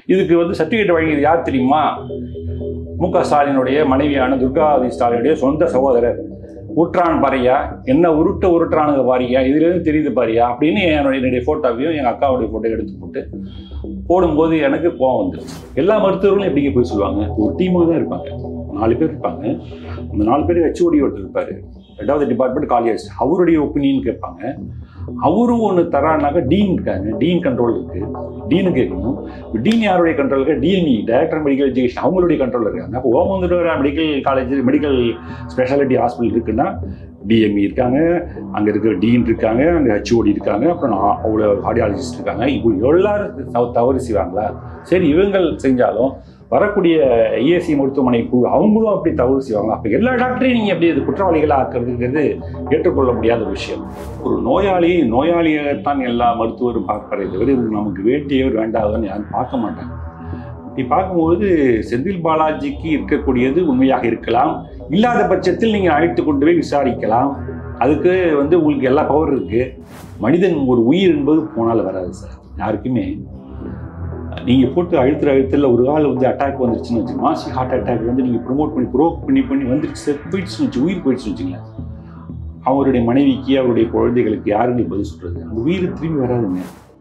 இதுக்கு வந்து சர்டிஃபிகேட் வழங்கியது யார் தெரியுமா மு க ஸ்டாலினுடைய மனைவியான துர்காவதி ஸ்டாலினுடைய சொந்த சகோதரர் உற்றான் பாரியா என்ன உருட்ட உருட்டுறானுங்க பாரியா இதுலேருந்து தெரியுது பாரியா அப்படின்னு என்னுடைய என்னுடைய ஃபோட்டோவையும் எங்கள் அக்காவுடைய ஃபோட்டோ எடுத்து போட்டு போடும்போது எனக்கு கோவம் வந்துருச்சு எல்லா மருத்துவர்களும் எப்படிங்க போய் சொல்லுவாங்க ஒரு டீமாக தான் இருப்பாங்க நாலு பேர் இருப்பாங்க அந்த நாலு பேர் ஹெச்ஓடி ஒருத்தர் இருப்பார் ரெண்டாவது டிபார்ட்மெண்ட் காலேஜ் அவருடைய ஒப்பீனியன் கேட்பாங்க அவரும் ஒன்று தரானாக்கா டீன் இருக்காங்க டீன் கண்ட்ரோல் இருக்கு டீனு கேட்கணும் இப்போ டீன் யாருடைய கண்ட்ரோல் இருக்கு டிஎன்இ டைரக்டர் மெடிக்கல் எஜுகேஷன் அவங்களுடைய கண்ட்ரோல் இருக்காங்க அப்போ Omandur medical college medical speciality hospital இருக்குன்னா டிஎம்இ இருக்காங்க அங்கே இருக்கிற டீன் இருக்காங்க அங்கே ஹெச்ஓடி இருக்காங்க அப்புறம் நான் அவ்வளோ கார்டியாலஜிஸ்ட் இருக்காங்க இப்போ எல்லாரும் தவ- தவறு செய்வாங்களா சரி இவங்கள் செஞ்சாலும் வரக்கூடிய இஎஸ்சி மருத்துவமனை குழு அவங்களும் அப்படி தவறு செய்வாங்க அப்போ எல்லா டாக்டரையும் நீங்கள் எப்படி இது குற்றவாளிகளாக ஆக்குறதுங்கிறது ஏற்றுக்கொள்ள முடியாத ஒரு விஷயம் ஒரு நோயாளி நோயாளியைத்தான் எல்லா மருத்துவரும் பார்ப்பதை தவிர இவருக்கு நமக்கு வேண்டியவர் வேண்டாதவன்னு யாரும் பார்க்க மாட்டாங்க இப்படி பார்க்கும்போது செந்தில் பாலாஜிக்கு இருக்கக்கூடியது உண்மையாக இருக்கலாம் இல்லாத பட்சத்தில் நீங்கள் அழைத்து கொண்டு போய் விசாரிக்கலாம் அதுக்கு வந்து உங்களுக்கு எல்லா பவர் இருக்கு மனிதன் ஒரு உயிர் என்பது போனால் வராது சார் யாருக்குமே நீங்கள் போட்டு அழுத்துற அழுத்தில் ஒரு ஆள் வந்து அட்டாக் வந்துருச்சுன்னு வச்சு மாசி ஹார்ட் அட்டாக் வந்து நீங்கள் ப்ரொமோட் பண்ணி ப்ரோக் பண்ணி பண்ணி வந்துருச்சு சார் போயிடுச்சுன்னு வச்சு உயிர் போயிடுச்சுன்னு வச்சுங்களேன் அவருடைய மனைவிக்கு அவருடைய குழந்தைகளுக்கு யாருங்க பதில் சொல்றது அந்த உயிர் திரும்பி வராதுங்க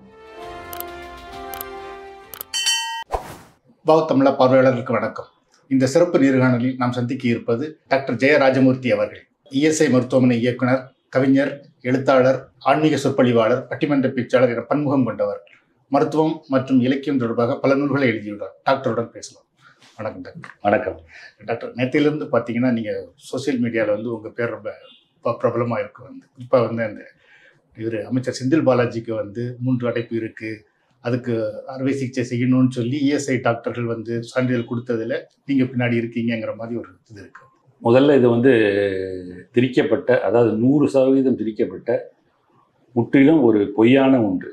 பாவத்தமிழ பார்வையாளர்களுக்கு வணக்கம் இந்த சிறப்பு நேர்காணலில் நாம் சந்திக்க இருப்பது டாக்டர் ஜெய ராஜமூர்த்தி அவர்கள் இஎஸ்ஐ மருத்துவமனை இயக்குனர் கவிஞர் எழுத்தாளர் ஆன்மீக சொற்பொழிவாளர் பட்டிமன்ற பேச்சாளர் என பன்முகம் கொண்டவர் மருத்துவம் மற்றும் இலக்கியம் தொடர்பாக பல நூல்களை எழுதியுள்ளார் டாக்டருடன் பேசலாம் வணக்கம் டாக்டர் வணக்கம் டாக்டர் நேத்திலிருந்து பார்த்தீங்கன்னா நீங்கள் சோஷியல் மீடியாவில் வந்து உங்கள் பேர் ரொம்ப ப- பிரபலமா இருக்கு வந்து இப்போ வந்து அந்த இவர் அமைச்சர் செந்தில் பாலாஜிக்கு வந்து மூன்று அடைப்பு இருக்குது அதுக்கு அறுவை சிகிச்சை செய்யணும்னு சொல்லி இஎஸ்ஐ டாக்டர்கள் வந்து சான்றிதழ் கொடுத்ததுல நீங்கள் பின்னாடி இருக்கீங்கங்கிற மாதிரி ஒரு இது இருக்கு முதல்ல இது வந்து திரிக்கப்பட்ட அதாவது நூறு சதவீதம் திரிக்கப்பட்ட முற்றிலும் ஒரு பொய்யான ஒன்று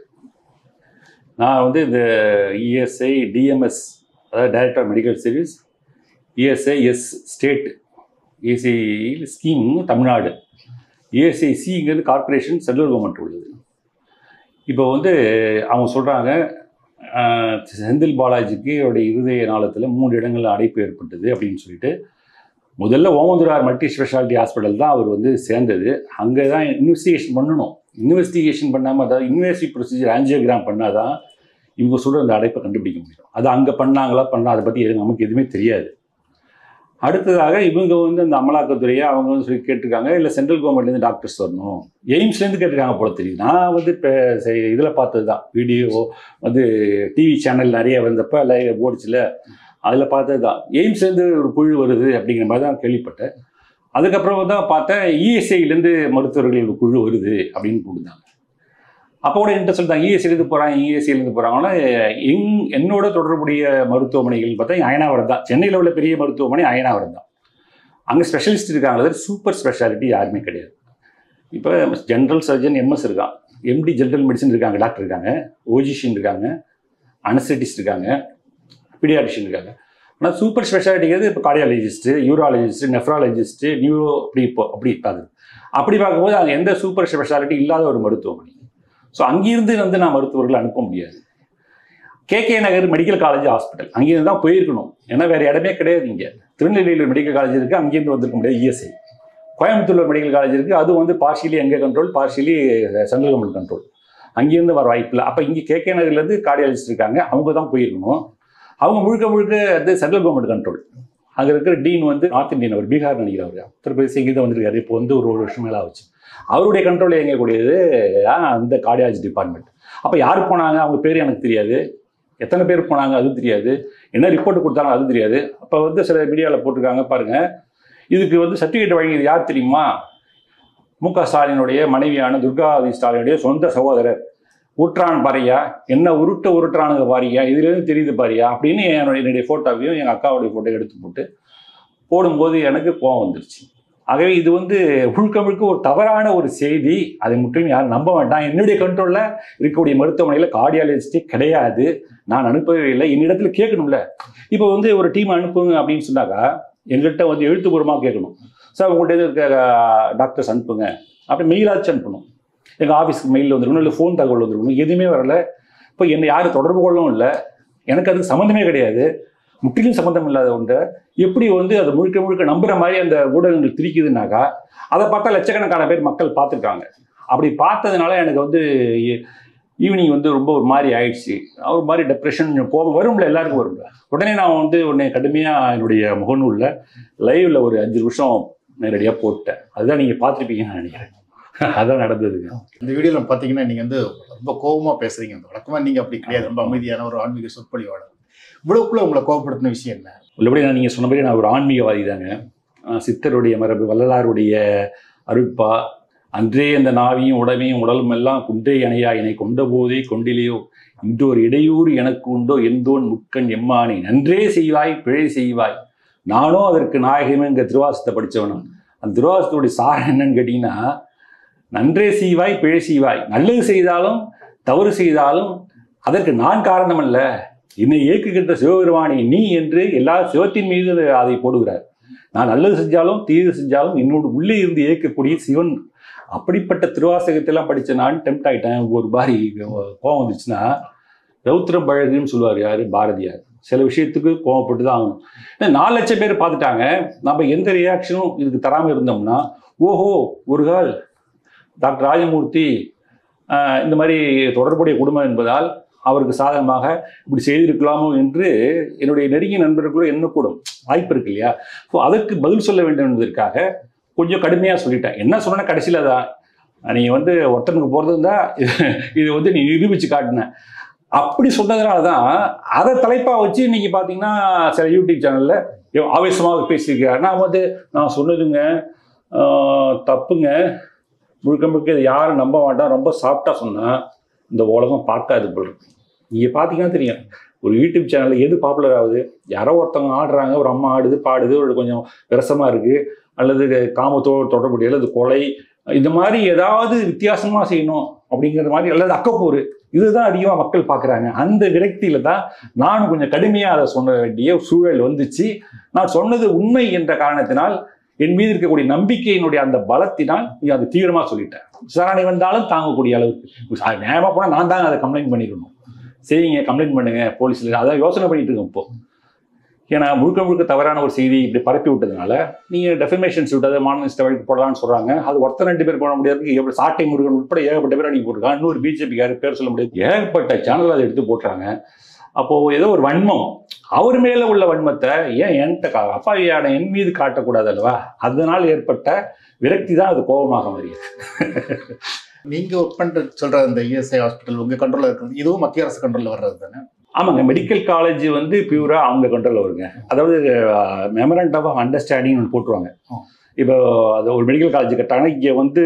நான் வந்து இந்த இஎஸ்ஐ டிஎம்எஸ் அதாவது director medical service ESI S state ESI scheme Tamil Nadu ESI சிங்கிறது கார்ப்பரேஷன் சென்ட்ரல் கவர்மெண்ட் உள்ளது இப்போ வந்து அவங்க சொல்கிறாங்க செந்தில் பாலாஜிக்கு அவருடைய இருதய நாளத்தில் மூன்று இடங்களில் அடைப்பு ஏற்பட்டது அப்படின்னு சொல்லிட்டு முதல்ல ஓமந்துரார் மல்டி ஸ்பெஷாலிட்டி ஹாஸ்பிட்டல் தான் அவர் வந்து சேர்ந்தது அங்கே தான் இன்வெஸ்டிகேஷன் பண்ணணும் இன்வெஸ்டிகேஷன் பண்ணாமல் அதாவது இன்வெஸ்டி ப்ரொசீஜர் ஆஞ்சியோகிராம் பண்ணால் தான் இவங்க சொல்கிற அந்த அடைப்பை கண்டுபிடிக்க முடியும் அது அங்கே பண்ணாங்களா பண்ணா அதை பற்றி நமக்கு எதுவுமே தெரியாது அடுத்ததாக இவங்க வந்து அந்த அமலாக்கத்துறையை அவங்க வந்து சொல்லி கேட்டிருக்காங்க இல்லை சென்ட்ரல் கவர்மெண்ட்லேருந்து டாக்டர்ஸ் வரணும் எய்ம்ஸ்லேருந்து கேட்டிருக்காங்க போல தெரியுது நான் வந்து இப்போ இதில் பார்த்தது தான் வீடியோ வந்து டிவி சேனல் நிறைய வந்தப்போ லைவ் ஓடிச்சுல அதில் பார்த்தது தான் எய்ம்ஸ்லேருந்து ஒரு குழு வருது அப்படிங்கிற மாதிரி தான் கேள்விப்பட்டேன் அதுக்கப்புறம் தான் பார்த்தேன் இஎஸ்ஐலேருந்து மருத்துவர்கள் ஒரு குழு வருது அப்படின்னு போட்டுருந்தாங்க அப்போ கூட என்கிட்ட சொல்லிட்டாங்க இஎஸ்ஐலேருந்து போகிறாங்க இஎஸ்ஐலேருந்து போகிறாங்கன்னா எங் என்னோட தொடர்புடைய மருத்துவமனைகள் பார்த்தா அயனாவரம் தான் சென்னையில் உள்ள பெரிய மருத்துவமனை அயனாவரம் தான் அங்கே ஸ்பெஷலிஸ்ட் இருக்காங்க அதாவது சூப்பர் ஸ்பெஷாலிட்டி யாருமே கிடையாது இப்போ ஜென்ரல் சர்ஜன் எம்எஸ் இருக்கான் எம்டி ஜென்ரல் மெடிசன் இருக்காங்க டாக்டர் இருக்காங்க ஓஜிஷியன் இருக்காங்க அனஸ்தட்டிஸ்ட் இருக்காங்க பீடியாட்ரிஷியன் இருக்காங்க ஆனால் சூப்பர் ஸ்பெஷாலிட்டிங்கிறது இப்போ கார்டியாலஜிஸ்ட்டு யூராலஜிஸ்ட்டு நெஃப்ராலஜிஸ்ட்டு நியூரோ அப்படி இப்போ அப்படி இருக்காது அப்படி பார்க்கும்போது அங்கே எந்த சூப்பர் ஸ்பெஷாலிட்டி இல்லாத ஒரு மருத்துவமனை ஸோ அங்கிருந்து வந்து நான் மருத்துவர்களை அனுப்ப முடியாது KK Nagar medical college hospital அங்கேருந்து தான் போயிருக்கணும் ஏன்னா வேறு இடமே கிடையாது இங்கே திருநெல்வேலியில் மெடிக்கல் காலேஜ் இருக்குது அங்கேருந்து வந்திருக்க முடியாது இஎஸ்ஐ கோயம்புத்தூர்ல மெடிக்கல் காலேஜ் இருக்குது அது வந்து பார்ஷியலி எங்கே control partially central government control அங்கேருந்து வர வாய்ப்பு இல்லை அப்போ இங்கே கேகே நகர்லேருந்து கார்டியாலஜிஸ்ட் இருக்காங்க அவங்க தான் போயிருக்கணும் அவங்க முழுக்க முழுக்க வந்து சென்ட்ரல் கவர்மெண்ட் கண்ட்ரோல் அங்கே இருக்கிற டீன் வந்து நார்த் இந்தியன் அவர் பீகார் நினைக்கிறவர் உத்தரப்பிரதேச இங்கே தான் வந்திருக்காரு இப்போ வந்து ஒரு ஒரு வருஷம் மேலே ஆச்சு அவருடைய கண்ட்ரோல் இயங்கக்கூடியது ஆஹ், அந்த கார்டியாலஜி டிபார்ட்மெண்ட் அப்போ யார் போனாங்க அவங்க பேர் எனக்கு தெரியாது எத்தனை பேர் போனாங்க அதுவும் தெரியாது என்ன ரிப்போர்ட் கொடுத்தாங்க அதுவும் தெரியாது அப்போ வந்து சில மீடியாவில் போட்டிருக்காங்க பாருங்க இதுக்கு வந்து சர்டிஃபிகேட் வழங்கியது யார் தெரியுமா மு க ஸ்டாலினுடைய மனைவியான துர்காவதி ஸ்டாலினுடைய சொந்த சகோதரர் உற்றான் பாரியா என்ன உருட்ட உருட்டுறானுங்க பாரியா இதுலேருந்து தெரியுது பாரியா அப்படின்னு என்னுடைய என்னுடைய ஃபோட்டோவையும் எங்கள் அக்காவுடைய ஃபோட்டோ எடுத்து போட்டு போடும்போது எனக்கு கோவம் வந்துருச்சு ஆகவே இது வந்து முழுக்க முழுக்க ஒரு தவறான ஒரு செய்தி அதை முற்றிலும் யாரும் நம்ப வேண்டாம் என்னுடைய கண்ட்ரோலில் இருக்கக்கூடிய மருத்துவமனையில் கார்டியாலஜிஸ்டே கிடையாது நான் அனுப்பவே இல்லை என்னிடத்துல கேட்கணும்ல இப்போ வந்து ஒரு டீம் அனுப்புங்க அப்படின்னு சொன்னாக்கா எங்கள்கிட்ட வந்து எழுத்துப்பூர்வமாக கேட்கணும் சார் உங்கள்கிட்ட இருக்க டாக்டர்ஸ் அனுப்புங்க அப்படி மெயிலாச்சும் அனுப்பணும் எங்கள் ஆஃபீஸ்க்கு மெயில் வந்துருக்கணும் இல்லை ஃபோன் தகவல் வந்துருக்கணும் எதுவுமே வரல இப்போ என்னை யாரும் தொடர்பு கொள்ளவும் இல்லை எனக்கு அதுக்கு சம்மந்தமே கிடையாது முற்றிலும் சம்மந்தம் இல்லாத ஒன்றை எப்படி வந்து அதை முழுக்க முழுக்க நம்புற மாதிரி அந்த ஊடகங்கள் திரிக்குதுனாக்கா அதை பார்த்தா லட்சக்கணக்கான பேர் மக்கள் பார்த்துருக்காங்க அப்படி பார்த்ததுனால எனக்கு வந்து ஈவினிங் வந்து ரொம்ப ஒரு மாதிரி ஆயிடுச்சு ஒரு மாதிரி டெப்ரெஷன் கோபம் வரும்ல எல்லாருக்கும் வரும்ல உடனே நான் வந்து உடனே கடுமையாக என்னுடைய முகநூலில் லைவ்ல ஒரு அஞ்சு நிமிஷம் நேரடியாக போட்டேன் அதுதான் நீங்கள் பார்த்துருப்பீங்கன்னு நான் நினைக்கிறேன் அதான் நடந்ததுங்க இந்த வீடியோல பார்த்தீங்கன்னா நீங்க வந்து ரொம்ப கோபமா பேசுறீங்க அந்த வழக்கமா நீங்க அப்படி கிடையாது ரொம்ப அமைதியான ஒரு ஆன்மீக சொற்பொழிவாளர் இவ்வளவுக்குள்ள உங்களை கோபப்படுத்தின விஷயம் என்ன உள்ளபடி நான் நீங்கள் சொன்னபடி நான் ஒரு ஆன்மீகவாதி தாங்க ஆஹ் சித்தருடைய மரபு வள்ளலாருடைய அருட்பா அன்றே அந்த நாவியும் உடமையும் உடலும் எல்லாம் குன்றே அணையா என்னை கொண்ட போதே கொண்டிலையோ இன்றோர் இடையூறு எனக்கு உண்டோ எந்தோன் முக்கன் எம்மானே நன்றே செய்வாய் பிழை செய்வாய் நானோ அதற்கு நாயகமே எங்க திருவாசத்தை படித்தவனும் அந்த திருவாசத்துடைய சாரம் என்னன்னு கேட்டிங்கன்னா நன்றே செய்வாய் பிழை செய்வாய் நல்லது செய்தாலும் தவறு செய்தாலும் அதற்கு நான் காரணம் அல்ல என்னை இயக்குகின்ற சிவபெருமானே நீ என்று எல்லா சிவத்தின் மீது அதை போடுகிறார் நான் நல்லது செஞ்சாலும் தீது செஞ்சாலும் என்னோட உள்ளே இருந்து இயக்கக்கூடிய சிவன் அப்படிப்பட்ட திருவாசகத்தெல்லாம் படித்த நான் டெம்ட் ஆகிட்டேன் ஒரு மாதிரி கோவம் வந்துச்சுன்னா ரௌத்திரம் பழகுன்னு சொல்லுவார் யார் பாரதியார் சில விஷயத்துக்கு கோவப்பட்டு தான் ஆகணும் ஏன்னா நாலு லட்சம் பேர் பார்த்துட்டாங்க நம்ம எந்த ரியாக்ஷனும் இதுக்கு தராமல் இருந்தோம்னா ஓஹோ ஒரு கால் டாக்டர் ராஜமூர்த்தி ஆஹ், இந்த மாதிரி தொடர்புடைய குடும்பம் என்பதால் அவருக்கு சாதகமாக இப்படி செய்திருக்கலாமோ என்று என்னுடைய நெருங்கிய நண்பர்களும் எண்ணக்கூடும் வாய்ப்பு இருக்கு இல்லையா ஸோ அதற்கு பதில் சொல்ல வேண்டும் என்பதற்காக கொஞ்சம் கடுமையாக சொல்லிட்டேன் என்ன சொன்னா கடைசியில் தான் நீங்கள் வந்து ஒருத்தனுக்கு போகிறது இருந்தால் இது வந்து நீ நிரூபித்து காட்டின அப்படி சொன்னதுனால தான் அதை தலைப்பாக வச்சு இன்னைக்கு பார்த்தீங்கன்னா சில யூடியூப் சேனலில் ஆவேசமாக பேசியிருக்காரு நான் வந்து நான் சொன்னதுங்க ஆஹ், தப்புங்க முழுக்க முழுக்க இதை யாரும் நம்ப மாட்டான் ரொம்ப சாஃப்டாக சொன்னால் இந்த உலகம் பார்க்காது போல் இருக்கு நீங்கள் பார்த்தீங்கன்னா தெரியும் ஒரு யூடியூப் சேனலில் எது பாப்புலர் ஆகுது யாரோ ஒருத்தவங்க ஆடுறாங்க ஒரு அம்மா ஆடுது பாடுது ஒரு கொஞ்சம் விரசமாக இருக்குது அல்லது காமத்தோடு தொடர்புடைய அல்லது கொலை இந்த மாதிரி ஏதாவது வித்தியாசமாக செய்யணும் அப்படிங்கிற மாதிரி அல்லது அக்கப்போர் இதுதான் அதிகமாக மக்கள் பார்க்குறாங்க அந்த விரக்தியில் தான் நானும் கொஞ்சம் கடுமையாக அதை சொல்ல வேண்டிய சூழல் வந்துச்சு நான் சொன்னது உண்மை என்ற காரணத்தினால் என் மீது இருக்கக்கூடிய நம்பிக்கையினுடைய அந்த பலத்தினால் நீ அதை தீவிரமாக சொல்லிட்டேன் விசாரணை வந்தாலும் தாங்கக்கூடிய அளவுக்கு நியாயமாக போனால் நான் தான் அதை கம்ப்ளைண்ட் பண்ணிடணும் சரிங்க கம்ப்ளைண்ட் பண்ணுங்க போலீஸில் அதான் யோசனை பண்ணிட்டு இருக்கேன் இப்போ ஏன்னா முழுக்க முழுக்க தவறான ஒரு செய்தி இப்படி பரப்பி விட்டதுனால நீங்கள் டெஃபமேஷன் சூட் அதை மாநில வழிக்கு போடலாம்னு சொல்கிறாங்க அது ஒருத்தர் ரெண்டு பேர் போட முடியாது எவ்வளோ சாட்டை முருகன் உட்பட ஏகப்பட்ட பேர் அன்றைக்கி போட்டிருக்காங்க இன்னொரு பிஜேபிக்காரர் பேர் சொல்ல முடியாது ஏகப்பட்ட சேனல் அதை எடுத்து போட்டுறாங்க அப்போது ஏதோ ஒரு வன்மம் அவர் மேலே உள்ள வன்மத்தை ஏன் என்கிட்ட கா அப்பாவியான என் மீது காட்டக்கூடாது அல்லவா அதனால் ஏற்பட்ட விரக்தி தான் அது கோபமாக மாறியது நீங்க ஒர்க் பண்ற சொல்ற அந்த இஎஸ்ஐ ஹாஸ்பிட்டல் உங்க கண்ட்ரோல்ல இருக்கிறது இதுவும் மத்திய அரசு கண்ட்ரோல்ல வர்றது தானே ஆமாங்க மெடிக்கல் காலேஜ் வந்து பியூராக அவங்க கண்ட்ரோலில் வருங்க அதாவது மெமரண்ட் ஆஃப் அண்டர்ஸ்டாண்டிங் ஒன்று போட்டுருவாங்க ஆ. இப்போ அது ஒரு மெடிக்கல் காலேஜ் கட்டாங்கன்னா இங்கே வந்து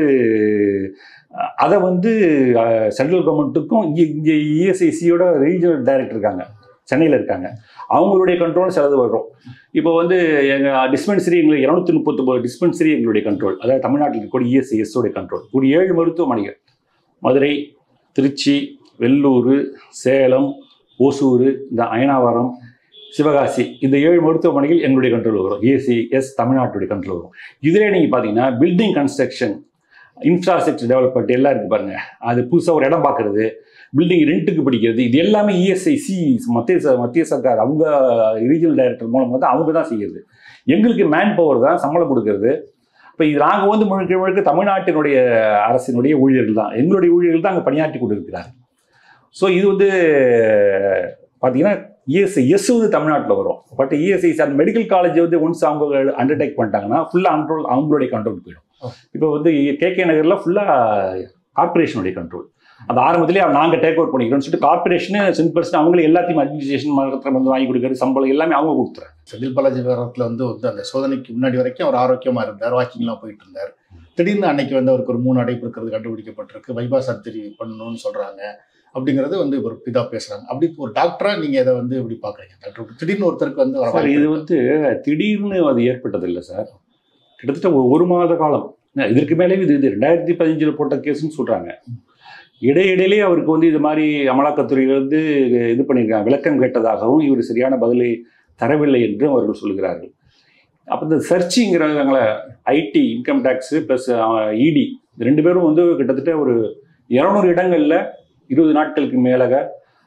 அஹ், அதை வந்து சென்ட்ரல் கவர்மெண்ட்டுக்கும் இங்கே இங்கே இஎஸ்ஐசியோட ரீஜனல் டைரக்டர் இருக்காங்க சென்னையில் இருக்காங்க அவங்களுடைய கண்ட்ரோல் சிலது வரும் இப்போ வந்து எங்கள் டிஸ்பென்சரி எங்களுக்கு இரநூத்தி முப்பத்தொம்பது டிஸ்பென்சரி எங்களுடைய கண்ட்ரோல் அதாவது தமிழ்நாட்டில் இருக்கக்கூடிய இஎஸ்ஐஎஸோடைய கண்ட்ரோல் ஒரு ஏழு மருத்துவமனைகள் மதுரை திருச்சி வெள்ளூர் சேலம் ஓசூர் இந்த அயனாவரம் சிவகாசி இந்த ஏழு மருத்துவமனைகள் எங்களுடைய கண்ட்ரோல் வரும் ஏசி எஸ் தமிழ்நாட்டுடைய கண்ட்ரோல் வரும் இதிலே நீங்கள் பார்த்தீங்கன்னா பில்டிங் கன்ஸ்ட்ரக்ஷன் இன்ஃப்ராஸ்ட்ரக்சர் டெவலப்மெண்ட் எல்லாம் இருக்குது பாருங்க அது புதுசாக ஒரு இடம் பார்க்குறது பில்டிங் ரெண்ட்டுக்கு பிடிக்கிறது இது எல்லாமே இஎஸ்ஐசி மத்திய ச- மத்திய சர்க்கார் அவங்க ரீஜனல் டைரக்டர் மூலமாக தான் அவங்க தான் செய்கிறது எங்களுக்கு மேன் பவர் தான் சம்பளம் கொடுக்கறது இப்போ இது நாங்கள் வந்து முழுக்க முழுக்க தமிழ்நாட்டினுடைய அரசினுடைய ஊழியர்கள் தான் எங்களுடைய ஊழியர்கள் தான் அங்கே பணியாற்றி கொண்டிருக்கிறார் ஸோ இது வந்து பார்த்தீங்கன்னா இஎஸ்ஐ எஸ் வந்து தமிழ்நாட்டில் வரும் பட் இஎஸ்ஐ அந்த மெடிக்கல் காலேஜ் வந்து ஒன்ஸ் அவங்க அண்டர்டேக் பண்ணிட்டாங்கன்னா ஃபுல்லாக கண்ட்ரோல் அவங்களுடைய கண்ட்ரோல் போயிடும் ஓ. இப்போ வந்து கேகே நகரில் ஃபுல்லாக கார்பரேஷனுடைய கண்ட்ரோல் அந்த ஆரம்பத்திலேயே நாங்கள் டேக் ஓவர் பண்ணிக்கிறோம்னு சொல்லிட்டு கார்பரேஷனு சென்ட் பர்சன்ட் அவங்களே எல்லாத்தையும் அட்மினிஸ்ட்ரேஷன் மரத்தில் வந்து வாங்கி கொடுக்குறது சம்பளம் எல்லாமே அவங்க கொடுத்துறாங்க செந்தில் பாலாஜி விவரத்தில் வந்து வந்து அந்த சோதனைக்கு முன்னாடி வரைக்கும் அவர் ஆரோக்கியமா இருந்தார் வாக்கிங்லாம் போயிட்டு இருந்தார் திடீர்னு அன்னைக்கு வந்து அவருக்கு ஒரு மூணு அடைப்பு இருக்கிறது கண்டுபிடிக்கப்பட்டிருக்கு பைபாஸ் சர்ஜரி பண்ணணும்னு சொல்றாங்க அப்படிங்கிறது வந்து ஒரு இதா பேசுறாங்க அப்படி ஒரு டாக்டரா நீங்க இதை வந்து எப்படி பாக்குறீங்க டாக்டர் திடீர்னு ஒருத்தருக்கு வந்து வர சார் வாய்ப்பு இது இருக்கா? வந்து திடீர்னு அது ஏற்பட்டதில்லை சார் கிட்டத்தட்ட ஒரு ஒரு மாத காலம் இதற்கு மேலே இது இது ரெண்டாயிரத்தி பதினஞ்சில் போட்ட கேஸ்ன்னு சொல்கிறாங்க இடையிடையிலே அவருக்கு வந்து இது மாதிரி அமலாக்கத்துறையிலிருந்து இது பண்ணியிருக்காங்க விளக்கம் கேட்டதாகவும் இவர் சரியான பதிலை தரவில்லை என்றும் அவர்கள் சொல்கிறார்கள் அப்போ இந்த சர்ச்சிங்கிறவங்கள IT income tax plus ED ரெண்டு பேரும் வந்து கிட்டத்தட்ட ஒரு இரநூறு இடங்களில் இருபது நாட்களுக்கு மேலாக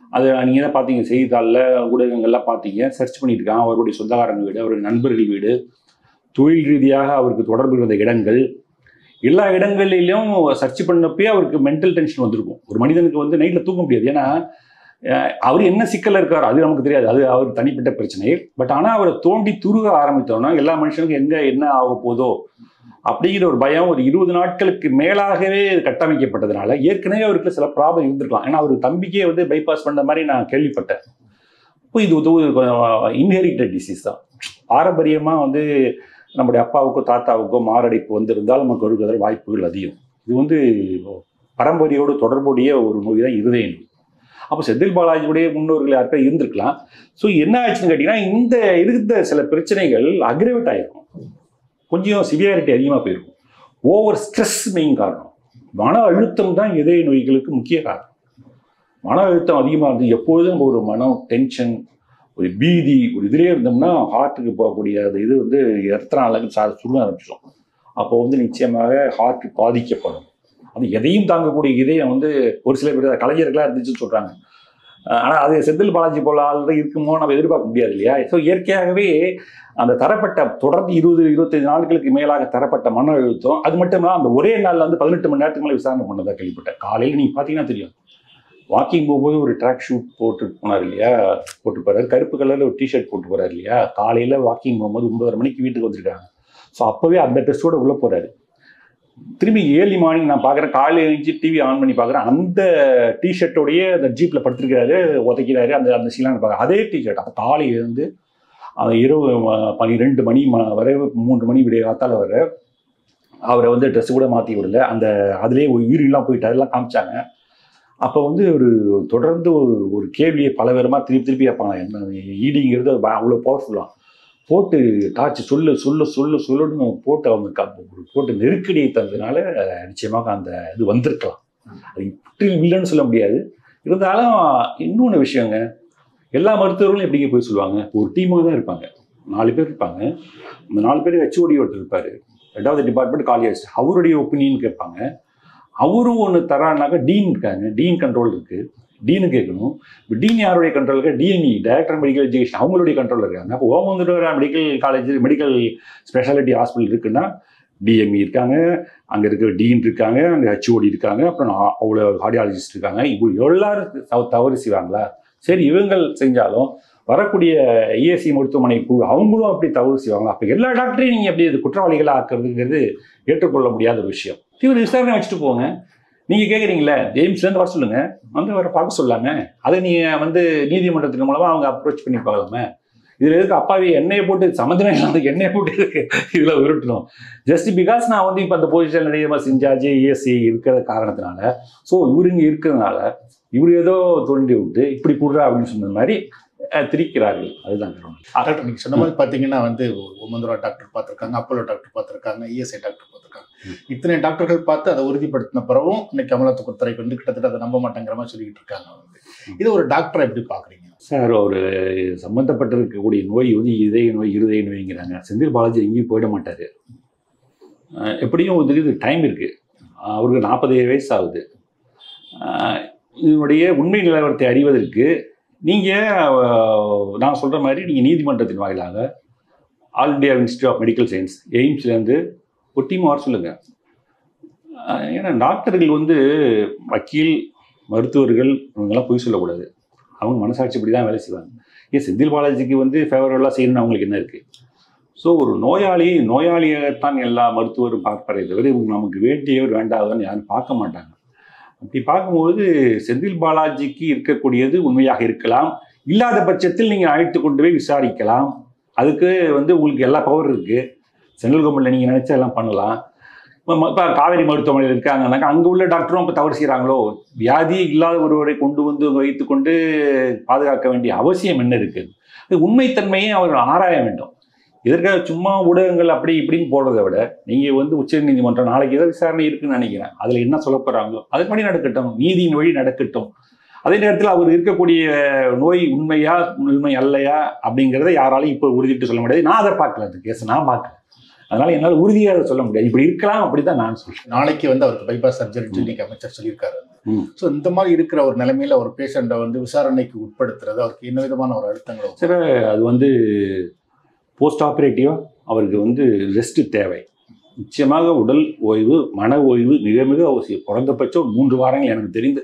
அது நீங்கள் தான் பார்த்தீங்க செய்தித்தாளில் ஊடகங்கள்லாம் பார்த்தீங்க சர்ச் பண்ணிட்டு இருக்காங்க அவருடைய சொந்தக்காரங்க வீடு அவருடைய நண்பர்கள் வீடு தொழில் ரீதியாக அவருக்கு தொடர்பு இருந்த இடங்கள் எல்லா இடங்களிலும் சர்ச் பண்ணப்பே அவருக்கு மென்டல் டென்ஷன் வந்திருக்கும் ஒரு மனிதனுக்கு வந்து நைட்டில் தூங்க முடியாது ஏன்னா அஹ், அவர் என்ன சிக்கல்ல இருக்கார் அது நமக்கு தெரியாது அது அவர் தனிப்பட்ட பிரச்சனை பட் ஆனால் அவரை தோண்டி துருக ஆரம்பித்தோன்னா எல்லா மனுஷனுக்கும் எங்கே என்ன ஆக போதோ அப்படிங்கிற ஒரு பயம் ஒரு இருபது நாட்களுக்கு மேலாகவே இது கட்டமைக்கப்பட்டதுனால ஏற்கனவே அவருக்கு சில ப்ராப்ளம் இருந்திருக்கலாம் ஏன்னா அவர் தம்பிக்கே வந்து பைபாஸ் பண்ண மாதிரி நான் கேள்விப்பட்டேன் இப்போ இது ஒரு இன்ஹெரிட்டட் டிசீஸ் தான் பாரம்பரியமாக வந்து நம்முடைய அப்பாவுக்கோ தாத்தாவுக்கோ மாரடைப்பு வந்திருந்தால் நமக்கு வருவதற்கு வாய்ப்புகள் அதிகம் இது வந்து பரம்பரையோடு தொடர்புடைய ஒரு நோய் தான் இருதய நோய் அப்போ செந்தில் பாலாஜியுடைய முன்னோர்கள் யாருக்கா இருந்திருக்கலாம் ஸோ என்ன ஆச்சுன்னு கேட்டிங்கன்னா இந்த இருந்த சில பிரச்சனைகள் அக்ரவேட் ஆகிருக்கும் கொஞ்சம் சிவியாரிட்டி அதிகமாக போயிருக்கும் ஓவர் ஸ்ட்ரெஸ் மெயின் காரணம் மன அழுத்தம் தான் இதய நோய்களுக்கு முக்கிய காரணம் மன அழுத்தம் அதிகமாக இருந்து எப்பொழுதும் நம்ம ஒரு மனம் டென்ஷன் ஒரு பீதி ஒரு இதிலே இருந்தோம்னா ஹார்ட்டுக்கு போகக்கூடிய அது இது வந்து எத்தனை நாளுக்கு சா சுருங்க ஆரம்பிச்சிடும் அப்போ வந்து நிச்சயமாக ஹார்ட் பாதிக்கப்படும் அது எதையும் தாங்கக்கூடிய இதயம் வந்து ஒரு சில பேர் கலைஞர்களாக இருந்துச்சுன்னு சொல்கிறாங்க ஆனால் அது செந்தில் பாலாஜி போல ஆள் இருக்குமோ நம்ம எதிர்பார்க்க முடியாது இல்லையா ஸோ இயற்கையாகவே அந்த தரப்பட்ட தொடர்ந்து இருபது இருபத்தைந்து நாட்களுக்கு மேலாக தரப்பட்ட மன அழுத்தம் அது மட்டும் இல்லாமல் அந்த ஒரே நாளில் வந்து பதினெட்டு மணி நேரத்துக்கு மேலே விசாரணை பண்ணதா கேள்விப்பட்டேன் காலையில் நீங்கள் பார்த்தீங்கன்னா தெரியும் வாக்கிங் போகும்போது ஒரு ட்ராக் ஷூட் போட்டு போனார் இல்லையா போட்டு போறாரு கருப்பு கலரில் ஒரு டிஷர்ட் போட்டு போறாரு இல்லையா காலையில் வாக்கிங் போகும்போது ஒன்பதரை மணிக்கு வீட்டுக்கு வந்திருக்காங்க ஸோ அப்போவே அந்த ட்ரெஸ்ஸோட உள்ளே போறாரு திரும்பி ஏர்லி மார்னிங் நான் பார்க்குறேன் காலையில் எழுந்துச்சு டிவி ஆன் பண்ணி பார்க்குறேன் அந்த டிஷர்ட்டோடைய அந்த ஜீப்பில் படுத்திருக்கிறாரு உதைக்கிறாரு அந்த அந்த சீலாம் பார்க்குறேன் அதே டிஷர்ட் அப்போ காலையில் இருந்து அந்த இரவு ம- பன்னிரெண்டு மணி ம- வரை மூன்று மணி விடிய காத்தால வர அவரை வந்து ட்ரெஸ் கூட மாற்றி விடல அந்த அதுலேயே உயிரெல்லாம் போயிட்டு அதெல்லாம் காமிச்சாங்க அப்போ வந்து ஒரு தொடர்ந்து ஒரு ஒரு கேள்வியை பல விதமாக திருப்பி திருப்பி கேட்பாங்க என்ன ஈடிங்கிறது அது ப- அவ்வளோ பவர்ஃபுல்லாக போட்டு டார்ச் சொல்லு சொல்லு சொல்லு சொல்லுன்னு போட்டு அவங்க க- போட்டு நெருக்கடியை தந்ததுனால நிச்சயமாக அந்த இது வந்திருக்கலாம் அது இப்படி இல்லைன்னு சொல்ல முடியாது இருந்தாலும் இன்னொன்று விஷயங்க எல்லா மருத்துவர்களும் எப்படிங்க போய் சொல்லுவாங்க ஒரு டீமாக தான் இருப்பாங்க நாலு பேர் இருப்பாங்க அந்த நாலு பேர் ஹெச்ஓடி ஒருத்தர் இருப்பார் ரெண்டாவது டிபார்ட்மெண்ட் காலேஜ் அவருடைய ஒப்பீனியன் கேட்பாங்க அவரும் ஒன்று தரானாக்கா டீன் இருக்காங்க டீன் கண்ட்ரோல் இருக்குது டீனு கேட்கணும் இப்போ டீன் யாருடைய கண்ட்ரோல் இருக்கா டிஎம்இ டைரக்டர் மெடிக்கல் எஜுகேஷன் அவங்களுடைய கண்ட்ரோல் இருக்காங்க அப்போ Omandur medical college medical speciality hospital இருக்குன்னா டிஎம்இ இருக்காங்க அங்கே இருக்கிற டீன் இருக்காங்க அங்கே ஹெச்ஓடி இருக்காங்க அப்புறம் நான் அவ்வளோ கார்டியாலஜிஸ்ட் இருக்காங்க இப்போ எல்லாரும் தவ- தவறு செய்வாங்களா சரி இவங்கள் செஞ்சாலும் வரக்கூடிய இஎஸ்சி மருத்துவமனை குழு அவங்களும் அப்படி தவறு செய்வாங்களா அப்போ எல்லா டாக்டரையும் நீங்கள் அப்படி இது குற்றவாளிகளாக ஆக்குறதுங்கிறது ஏற்றுக்கொள்ள முடியாத ஒரு விஷயம் தீவிர விசாரணை வச்சுட்டு போங்க நீங்கள் கேட்குறீங்களே எய்ம்ஸ்லேருந்து வர சொல்லுங்க வந்து வர பார்க்க சொல்லாங்க அதை நீங்கள் வந்து நீதிமன்றத்தின் மூலமாக அவங்க அப்ரோச் பண்ணி பார்க்கலாமே இதில் எதுக்கு அப்பாவி எண்ணெயை போட்டு சம்மந்தமே இல்லாத எண்ணெயை போட்டு இருக்கு இதில் உருட்டணும் ஜஸ்ட் பிகாஸ் நான் வந்து இப்போ அந்த பொசிஷன் நிறைய செஞ்சாச்சு இஎஸ்சி இருக்கிற காரணத்தினால ஸோ இவரு இங்கே இருக்கிறதுனால இவர் ஏதோ தோண்டி விட்டு இப்படி கூடுறா அப்படின்னு சொன்ன மாதிரி அஹ், திரிக்கிறார்கள் அதுதான் காரணம். டாக்டர் நீங்க சொன்ன மாதிரி பாத்தீங்கன்னா வந்து ஓமந்துரா டாக்டர் பார்த்திருக்காங்க அப்போலோ டாக்டர் பார்த்திருக்காங்க இஎஸ்ஐ டாக்டர் பார்த்திருக்காங்க இத்தனை டாக்டர்கள் பார்த்து அதை உறுதிப்படுத்தின பிறகும் இன்னைக்கு அமலாக்கத்துறைக்கு வந்து கிட்டத்தட்ட அதை நம்ப மாட்டேங்கிற மாதிரி சொல்லிக்கிட்டு இருக்காங்க வந்து இது ஒரு டாக்டரை எப்படி பாக்குறீங்க சார் ஒரு சம்மந்தப்பட்டிருக்கக்கூடிய நோய் வந்து இதய நோய் இருதய நோய்ங்கிறாங்க செந்தில் பாலாஜி எங்கேயும் போயிட மாட்டார் எப்படியும் வந்து இது டைம் இருக்குது அவருக்கு நாற்பது வயசு ஆகுது அஹ் இதனுடைய உண்மை நிலவரத்தை அறிவதற்கு நீங்கள் நான் சொல்கிற மாதிரி நீங்கள் நீதிமன்றத்தின் வாயிலாக All India Institute of Medical Science எய்ம்ஸ்லேருந்து ஒரு டீம் வர சொல்லுங்கள் ஏன்னா டாக்டர்கள் வந்து வக்கீல் மருத்துவர்கள் இவங்கெல்லாம் பொய் சொல்லக்கூடாது அவங்க மனசாட்சிப்படி தான் வேலை செய்வாங்க ஏன் செந்தில் பாலாஜிக்கு வந்து ஃபேவரபுளாக செய்யணும்னு அவங்களுக்கு என்ன இருக்குது ஸோ ஒரு நோயாளி நோயாளியைத்தான் எல்லா மருத்துவரும் பார்ப்பதை தவிர இவங்க நமக்கு வேண்டியவர் வேண்டாதவன்னு யாரும் பார்க்க மாட்டாங்க அப்படி பார்க்கும்போது செந்தில் பாலாஜிக்கு இருக்கக்கூடியது உண்மையாக இருக்கலாம் இல்லாத பட்சத்தில் நீங்கள் அழைத்து கொண்டு போய் விசாரிக்கலாம் அதுக்கு வந்து உங்களுக்கு எல்லா பவர் இருக்குது சென்ட்ரல் கவர்மெண்ட்டில் நீங்கள் நினச்சா எல்லாம் பண்ணலாம் இப்போ காவேரி மருத்துவமனையில் இருக்காங்கன்னாக்கா அங்கே உள்ள டாக்டரும் இப்போ தவறு செய்கிறாங்களோ வியாதி இல்லாத ஒருவரை கொண்டு வந்து வைத்துக்கொண்டு பாதுகாக்க வேண்டிய அவசியம் என்ன இருக்குது இது உண்மைத்தன்மையை அவர்கள் ஆராய வேண்டும் இதற்காக சும்மா ஊடகங்கள் அப்படி இப்படின்னு போடுறதை விட நீங்கள் வந்து உச்ச நீதிமன்றம் நாளைக்கு ஏதோ விசாரணை இருக்குன்னு நினைக்கிறேன் அதில் என்ன சொல்ல போகிறாங்களோ அதுபடி நடக்கட்டும் நீதியின் வழி நடக்கட்டும் அதே நேரத்தில் அவர் இருக்கக்கூடிய நோய் உண்மையா உண்மை அல்லையா அப்படிங்கிறத யாராலையும் இப்போ உறுதிட்டு சொல்ல முடியாது நான் அதை பார்க்கல அந்த கேஸ் நான் பார்க்கல அதனால என்னால் உறுதியாக அதை சொல்ல முடியாது இப்படி இருக்கலாம் அப்படி தான் நான் சொல்றேன் நாளைக்கு வந்து அவருக்கு பைபாஸ் சர்ஜரி சொல்லி இன்னைக்கு அமைச்சர் சொல்லியிருக்காரு ம். ஸோ இந்த மாதிரி இருக்கிற ஒரு நிலைமையில ஒரு பேஷண்ட்டை வந்து விசாரணைக்கு உட்படுத்துறது அவருக்கு என்ன விதமான ஒரு அழுத்தங்கள் வரும்? சில அது வந்து போஸ்ட் ஆப்ரேட்டிவாக அவருக்கு வந்து ரெஸ்ட் தேவை நிச்சயமாக உடல் ஓய்வு மன ஓய்வு மிக மிக அவசியம் குறைந்தபட்சம் ஒரு மூன்று வாரங்கள் எனக்கு தெரிந்து